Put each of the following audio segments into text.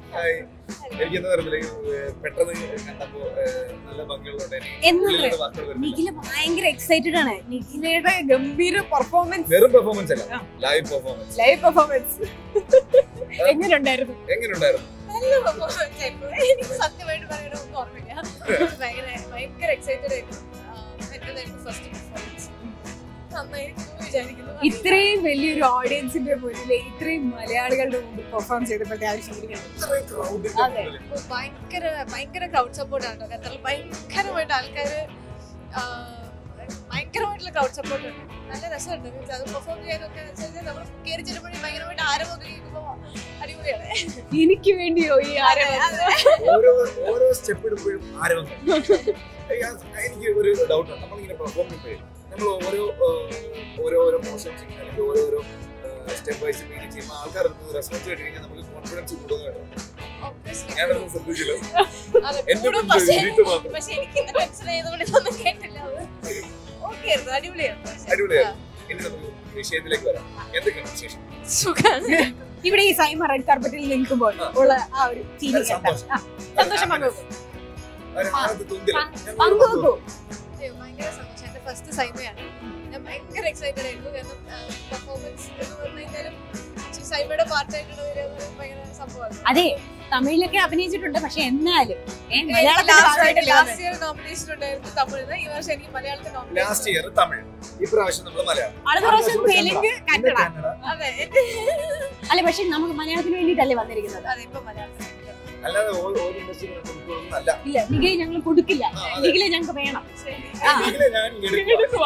Hi. എനിക്ക് എന്താ പറയുക പെട്ടെന്ന് കണ്ടപ്പോ ഏഹ്, നല്ല ഭംഗിയുള്ളതുകൊണ്ട് എനിക്ക് എന്താ ഉള്ളിലോട്ട് വാക്കുകൾ വരുന്നില്ല. നിഖില ഭയങ്കര എക്സൈറ്റഡ് ആണ് നിഖിലയുടെ ഗംഭീര പെർഫോമൻസ് വെറും പെർഫോമൻസ് അല്ല ആ. ലൈവ് പെർഫോമൻസ് ലൈവ് പെർഫോമൻസ് എങ്ങനെയുണ്ടായിരുന്നു എങ്ങനെയുണ്ടായിരുന്നു നല്ല പെർഫോമൻസ് ആയിരുന്നു എനിക്ക് സത്യമായിട്ട് പറയണമെന്ന് ഓർമ്മയില്ല ഭയങ്കര ഭയങ്കര എക്സൈറ്റഡ് ആയിരുന്നു എന്റേതായിരുന്നു ഫസ്റ്റ് പെർഫോമൻസ് നന്നായിരിക്കും എന്ന് വിചാരിക്കുന്നു ഇത്രയും വലിയൊരു ഓഡിയൻസിന്റെ മുന്നിൽ ഇത്രയും മലയാളികളുടെ മുമ്പിൽ പെർഫോം ചെയ്തപ്പോഴത്തെ ആ ഒരു ഫീലിംഗ് ഇത്രയും crowd ന്റെ അതെ. മുമ്പില്. അപ്പൊ ഭയങ്കര ഭയങ്കര ക്രൗഡ് സപ്പോർട്ട് ആണ് ഖത്തറിൽ ഭയങ്കരമായിട്ട് ആൾക്കാർ ഭയങ്കരമായിട്ടുള്ള ക്രൗഡ് സപ്പോർട്ട് ഉണ്ട് നല്ല രസമുണ്ട് Means അത് പെർഫോം ചെയ്യാനൊക്കെ നമ്മൾ കയറി ചെല്ലുമ്പോഴേ ഭയങ്കരമായിട്ട് ആരവൊക്കെ കേൾക്കുമ്പോൾ അടിപൊളിയാണ് എനിക്ക് വേണ്ടിയോ ഈ ആരവം ഓരോ ഓരോ സ്റ്റെപ്പ് ഇടുമ്പോഴും ആരവം എനിക്ക് ഒരു ഡൗട്ട് ഉണ്ട് നമ്മളിങ്ങനെ പെർഫോം ചെയ്യുമ്പോഴേ നമ്മൾ ഓരോ ഏഹ്, ഓരോ ഓരോ മോഷൻസ് അല്ലെങ്കിൽ ഓരോരോ സ്റ്റെപ്പ് വൈസ് ഇങ്ങനെ ചെയ്യുമ്പോൾ ആൾക്കാർ റെസ്പോൺസ് കേട്ട് കഴിഞ്ഞാൽ നമുക്ക് കോൺഫിഡൻസ് കൂടുന്നതാണ് Obviously. ഞാനതൊന്നും ശ്രദ്ധിച്ചില്ല അതെ, എന്റെ കൂടും മുന്നിൽ പക്ഷേ വീട്ടിൽ മാത്രം പക്ഷെ എനിക്ക് ഇന്ന് ടെൻഷൻ ആയതുകൊണ്ട് ഇതൊന്നും കേട്ടില്ല ഓക്കെ ആയിരുന്നു അടിപൊളിയായിരുന്നു പക്ഷേ. അടിപൊളിയായിരുന്നു ഇനി നമുക്ക് വിഷയത്തിലേക്ക് വരാം എന്തൊക്കെയാണ് വിശേഷം ആ, സുഖാണ് ഇവിടെ ഈ സൈമ റെഡ് കാർപ്പറ്റിൽ നിൽക്കുമ്പോൾ ഉള്ള ആ ഒരു ഫീലിംഗ് സന്തോഷം. സന്തോഷം പങ്കുവെക്കും ഒരു ആനന്ദ തുങ്കില്. ഞാൻ പങ്കുവെക്കൂ അയ്യോ, ഭയങ്കര സന്തോഷം എന്റെ ഫസ്റ്റ് സൈമയാണ് ഞാൻ ഭയങ്കര എക്സൈറ്റഡ് ആയിരുന്നു കാരണം പെർഫോമൻസ് എന്ന് പറഞ്ഞു കഴിഞ്ഞാലും സൈമയുടെ പാർട്ടായിട്ടുള്ള ഒരു ഭയങ്കര സംഭവമാണ് അതെ തമിഴിലൊക്കെ അഭിനയിച്ചിട്ടുണ്ട് പക്ഷെ എന്നാലും ഏ, മലയാളത്തിന്റെ ഭാഗമായിട്ടല്ലേ വന്നത്? ലാസ്റ്റ് ഇയർ നോമിനേഷൻ ഉണ്ടായിരുന്നു തമിഴിന് ഈ വർഷം എനിക്ക് മലയാളത്തിൽ ലാസ്റ്റ് ഇയർ തമിഴ് ഇപ്രാവശ്യം നമ്മൾ മലയാളം അടുത്ത പ്രാവശ്യം തെലുങ്ക് പിന്നെ കന്നഡ കന്നഡ അതെ അല്ല പക്ഷെ നമുക്ക് മലയാളത്തിന് വേണ്ടിയിട്ടല്ലേ വന്നിരിക്കുന്നത് അതെ ഇപ്പൊ മലയാളത്തിൽ അല്ലാതെ ഓരോ ഓരോ ഇൻഡസ്ട്രി അല്ല ഇല്ല നിഖിലെ ഞങ്ങൾ കൊടുക്കില്ല ആ, അതെ. നിഖിലെ ഞങ്ങൾക്ക് വേണം ആ. ഇതിലെ ഞാൻ എടുക്കുക.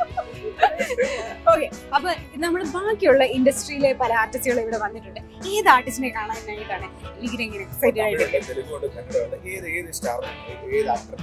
ഓക്കെ അപ്പൊ നമ്മൾ ബാക്കിയുള്ള ഇൻഡസ്ട്രിയിലെ പല ആർട്ടിസ്റ്റുകൾ ഇവിടെ വന്നിട്ടുണ്ട് ഏത് ആർട്ടിസ്റ്റിനെ കാണാനായിട്ടാണ് നിഖിൽ ഇങ്ങനെ എക്സൈറ്റഡ് ആയിട്ട് തമിഴുണ്ട്, തെലുങ്കുണ്ട് കന്നഡയുണ്ട് ഏത് ഏത് സ്റ്റാർ ഏത് ആക്ടർ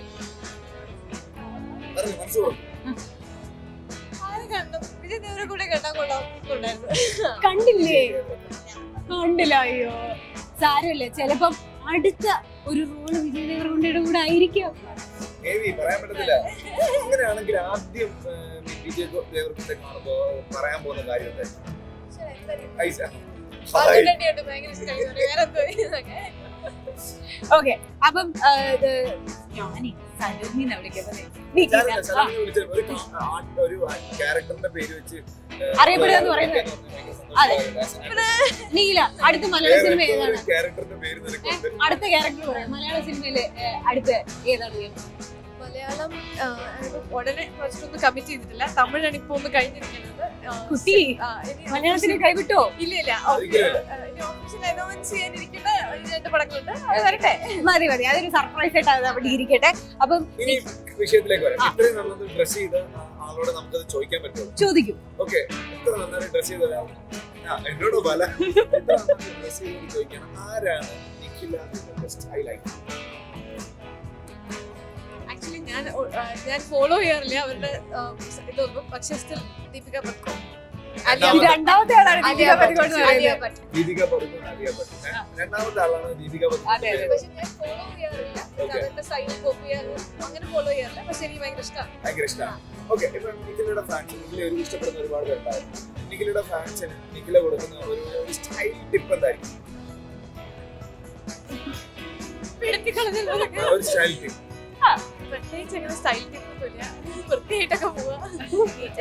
മനസ്സിലാവും ആരും കണ്ടു വിജയ് ദേവരെ കൂടെ കണ്ടാൽ കൊള്ളാം ഉണ്ടായിരുന്നു കണ്ടില്ലേ കണ്ടില്ല അയ്യോ സാരമില്ല ചിലപ്പം അടുത്ത ഒരു റോള് വിജയ് ദേവരകൊണ്ടയുടെ കൂടെ ആയിരിക്കും മേബി പറയാൻ പറ്റത്തില്ല അങ്ങനെയാണെങ്കിൽ ആദ്യം ഏഹ്, വിജയ് ദേവർക്കുണ്ടെ കാണുമ്പോ പറയാൻ പോകുന്ന കാര്യം എന്തായിരിക്കും? പക്ഷേ എന്തായാലും ഐസ. പാട്ട് ഹായ്. കണ്ടിയുണ്ട് ഭയങ്കര ഇഷ്ടമായി വേറെ എന്തോ ഇതൊക്കെ ഓക്കെ അപ്പം ആ, ഇത് ഞാനേ സലോമിന്നാ വിളിക്കുന്നത് നിഖില. ഞാനല്ല, ആ, സലീമിനെ വിളിച്ചത് ഒരു കാ- ആ- ഒരു ക്യാരക്ടറിന്റെ പേര് വെച്ച് ഏഹ്, അറിയപ്പെടുക എന്ന് പറയുന്നത്. ഭയങ്കര അതെ. സന്തോഷമായി. നീല അടുത്ത മലയാള സിനിമ വേറെ ഏതാണ് ഒരു ക്യാരക്ടറിന്റെ പേര് നിനക്കുണ്ട് അടുത്ത ക്യാരക്ടർ പറയാം മലയാള സിനിമയില് ഏ, അടുത്ത ഏതാണ് നീ? മലയാളം ആ, ഇപ്പൊ ഉടനെ ഫസ്റ്റ് കമ്മിറ്റ് ചെയ്തിട്ടില്ല തമിഴാണ് ഇപ്പൊ ഒന്ന് കഴിഞ്ഞിരിക്കുന്നത് ആ, കുട്ടി ആ, ഇനി മലയാളത്തിന് കൈവിട്ടോ ഇല്ല ഇല്ല ഒരിക്കലുമില്ല. ഇനി ഓഫീഷ്യൽ അനൗൺസ് ചെയ്യാനിരിക്കുന്ന ഒരു രണ്ട് പടങ്ങളുണ്ട് അത് വരട്ടെ മതി മതി അതൊരു സർപ്രൈസ് ആയിട്ട് അത് അവിടെ ഇരിക്കട്ടെ അപ്പം ഇനി വിഷയത്തിലേക്ക് വരാം ഇത്രയും നല്ലത് ഡ്രസ് ചെയ്ത ആ- ആളോട് നമുക്കത് ചോദിക്കാൻ പറ്റുള്ളൂ ചോദിക്കും ഓക്കെ എത്ര നന്നായി ഡ്രസ് ചെയ്ത ഒരാൾ ആ എന്നോട് പല എത്ര നന്നായി ഡ്രസ് ചെയ്ത് ചോദിക്കണം ആരാണ് നിഖില സ്റ്റൈലായി ആക്ച്വലി ഞാൻ ഒ- ആ, ഞാൻ ഫോളോ ചെയ്യാറില്ല അവരുടെ ആ, ഇതൊന്നും പക്ഷെ സ്റ്റിൽ ദീപിക പക്കോ ആലിയ ഇത് ഇത് രണ്ടാമത്തെ ആളാണ് ആലിയ ദീപിക ഭട്ട്, പടുക്കോൺ എന്ന് ആലിയ പറയുന്നത്. ഭട്ട്. ദീപിക പടുക്കോൺ അറിയാൻ പറ്റും രണ്ടാമത്തെ ആളാണ് ദീപിക അതെ, പടുക്കോൺ അതെ. പക്ഷെ ഞാൻ ഫോളോ ചെയ്യാറില്ല Okay. അവരുടെ സൈഡ് കോപ്പി ചെയ്യാറില്ല അങ്ങനെ ഫോളോ ചെയ്യാറില്ല പക്ഷെ എനിക്ക് ഭയങ്കര ഇഷ്ടമാണ് ഭയങ്കര ഇഷ്ടമാണ് ഓക്കെ ഇപ്പൊ നിഖിലയുടെ ഫാൻസ് നിഖില ഒരു ഇഷ്ടപ്പെടുന്ന ഒരുപാട് പേരുണ്ടാവും നിഖിലയുടെ ഫാൻസിന് നിഖില കൊടുക്കുന്ന ഒരു ഒരു സ്റ്റൈൽ ടിപ്പ് എന്തായിരിക്കും ഒരു സ്റ്റൈൽ ടിപ്പ് പ്രത്യേകിച്ച് അങ്ങനെ സ്റ്റൈൽ ടിപ്പൊന്നുമില്ല വൃത്തിയായിട്ടൊക്കെ പോവാ